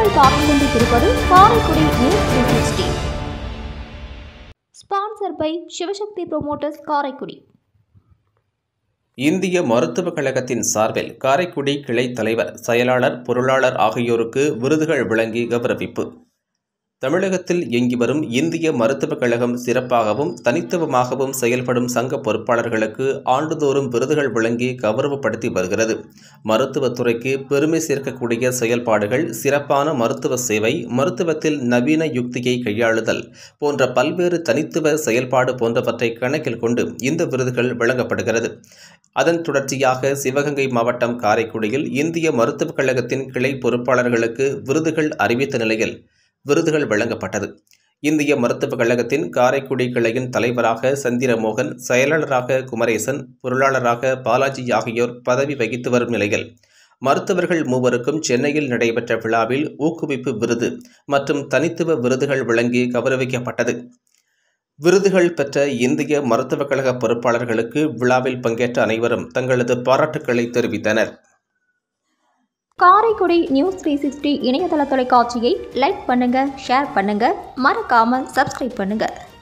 நீங்கள் பார்த்துக் கொண்டிருப்பது Karaikudi news three sixty sponsor by Sivasakthi promoters Karaikudi இந்திய மருத்துவக் கழகத்தின் சார்பில் காரைக்குடி கிளை தலைவர் செயலாளர் பொருளாளர் ஆகியோருக்கு விருதுகள் வழங்கி கௌரவிப்பு தமிழகத்தில் இயங்கி வரும் இந்திய மருத்துவக் கழகம் சிறப்பாகவும் தனித்துவமாகவும் செயல்படும் சங்க பொறுப்பாளர்களுக்கு ஆண்டுதோறும் விருதுகள் வழங்கி கௌரவப்படுத்தி வருகிறது மருத்துவத்துறைக்கு பெருமை சேர்க்கக்கூடிய செயல்பாடுகள் சிறப்பான மருத்துவ சேவை மருத்துவத்தில் நவீன யுக்தியை கையாளுதல் போன்ற பல்வேறு தனித்துவ செயல்பாடு போன்றவற்றை கணக்கில் கொண்டு இந்த விருதுகள் வழங்கப்படுகிறது அதன் தொடர்ச்சியாக சிவகங்கை மாவட்டம் காரைக்குடியில் இந்திய மருத்துவக் கழகத்தின் கிளை பொறுப்பாளர்களுக்கு விருதுகள் அறிவித்த நிலையில் விருதுகள் வழங்கப்பட்டது இந்திய மருத்துவக் கழகத்தின் காரைக்குடி கிளையின் தலைவராக சந்திரமோகன் செயலாளராக குமரேசன் பொருளாளராக பாலாஜி ஆகியோர் பதவி வகித்து வரும் நிலையில் மருத்துவர்கள் மூவருக்கும் சென்னையில் நடைபெற்ற விழாவில் ஊக்குவிப்பு விருது மற்றும் தனித்துவ விருதுகள் வழங்கி கௌரவிக்கப்பட்டது விருதுகள் பெற்ற இந்திய மருத்துவக் கழக பொறுப்பாளர்களுக்கு விழாவில் பங்கேற்ற அனைவரும் தங்களது பாராட்டுக்களை தெரிவித்தனர் காரைக்குடி நியூஸ் த்ரீ சிக்ஸ்டி இணையதள தொலைக்காட்சியை லைக் பண்ணுங்க ஷேர் பண்ணுங்க மறக்காம சப்ஸ்கிரைப் பண்ணுங்க